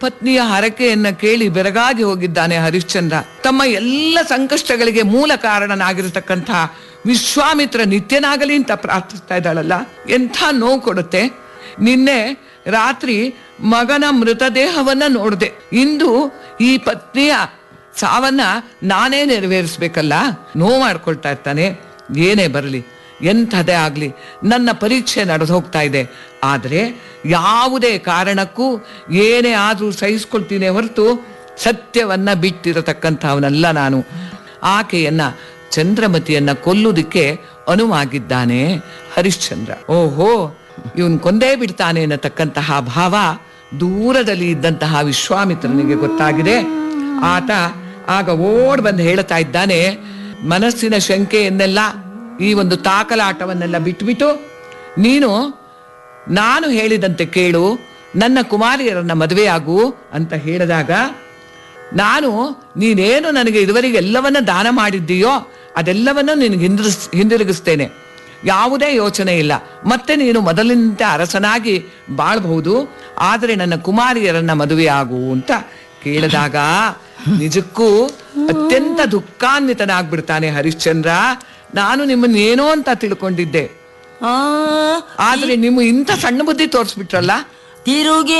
ಪತ್ನಿಯ ಹರಕೆಯನ್ನ ಕೇಳಿ ಬೆರಗಾಗಿ ಹೋಗಿದ್ದಾನೆ ಹರಿಶ್ಚಂದ್ರ ತಮ್ಮ ಎಲ್ಲ ಸಂಕಷ್ಟಗಳಿಗೆ ಮೂಲ ಕಾರಣನಾಗಿರತಕ್ಕಂಥ ವಿಶ್ವಾಮಿತ್ರ ನಿತ್ಯನಾಗಲಿ ಅಂತ ಪ್ರಾರ್ಥಿಸ್ತಾ ಇದ್ದಾಳಲ್ಲ ಎಂಥ ನೋವು ಕೊಡುತ್ತೆ ನಿನ್ನೆ ರಾತ್ರಿ ಮಗನ ಮೃತದೇಹವನ್ನ ನೋಡಿದೆ ಇಂದು ಈ ಪತ್ನಿಯ ಸಾವನ್ನ ನಾನೇ ನೆರವೇರಿಸ್ಬೇಕಲ್ಲ ನೋವು ಮಾಡ್ಕೊಳ್ತಾ ಇರ್ತಾನೆ ಏನೇ ಬರಲಿ ಎಂಥದೇ ಆಗ್ಲಿ ನನ್ನ ಪರೀಕ್ಷೆ ನಡೆದು ಹೋಗ್ತಾ ಇದೆ ಆದರೆ ಯಾವುದೇ ಕಾರಣಕ್ಕೂ ಏನೇ ಆದ್ರೂ ಸಹಿಸ್ಕೊಳ್ತೀನಿ ಹೊರತು ಸತ್ಯವನ್ನ ಬಿಟ್ಟಿರತಕ್ಕಂಥವನಲ್ಲ ನಾನು ಆಕೆಯನ್ನ ಚಂದ್ರಮತಿಯನ್ನ ಕೊಲ್ಲುವುದಕ್ಕೆ ಅನುವಾಗಿದ್ದಾನೆ ಹರಿಶ್ಚಂದ್ರ ಓಹೋ ಇವನ್ ಕೊಂದೇ ಬಿಡ್ತಾನೆ ಅನ್ನತಕ್ಕಂತಹ ಭಾವ ದೂರದಲ್ಲಿ ಇದ್ದಂತಹ ವಿಶ್ವಾಮಿತ್ರನಿಗೆ ಗೊತ್ತಾಗಿದೆ ಆತ ಆಗ ಓಡ್ ಬಂದು ಹೇಳ್ತಾ ಇದ್ದಾನೆ ಮನಸ್ಸಿನ ಶಂಕೆಯನ್ನೆಲ್ಲ ಈ ಒಂದು ತಾಕಲಾಟವನ್ನೆಲ್ಲ ಬಿಟ್ಬಿಟ್ಟು ನೀನು ನಾನು ಹೇಳಿದಂತೆ ಕೇಳು ನನ್ನ ಕುಮಾರಿಯರನ್ನ ಮದುವೆಯಾಗು ಅಂತ ಹೇಳಿದಾಗ ನಾನು ನೀನೇನು ನನಗೆ ಇದುವರೆಗೆ ಎಲ್ಲವನ್ನ ದಾನ ಮಾಡಿದ್ದೀಯೋ ಅದೆಲ್ಲವನ್ನ ನಿನಗೆ ಹಿಂದಿರಿಸ್ ಹಿಂದಿರುಗಿಸ್ತೇನೆ ಯಾವುದೇ ಯೋಚನೆ ಇಲ್ಲ ಮತ್ತೆ ನೀನು ಮೊದಲಿನಂತೆ ಅರಸನಾಗಿ ಬಾಳ್ಬಹುದು ಆದರೆ ನನ್ನ ಕುಮಾರಿಯರನ್ನ ಮದುವೆಯಾಗು ಅಂತ ಕೇಳಿದಾಗ ನಿಜಕ್ಕೂ ಅತ್ಯಂತ ದುಃಖಾನ್ವಿತನಾಗ್ಬಿಡ್ತಾನೆ ಹರಿಶ್ಚಂದ್ರ ನಾನು ನಿಮ್ಮನ್ನ ಏನೋ ಅಂತ ತಿಳ್ಕೊಂಡಿದ್ದೆ ಆ ಆದ್ರೆ ನಿಮ್ಮ ಇಂಥ ಸಣ್ಣ ಬುದ್ಧಿ ತೋರಿಸ್ಬಿಟ್ರಲ್ಲ ತಿರುಗಿ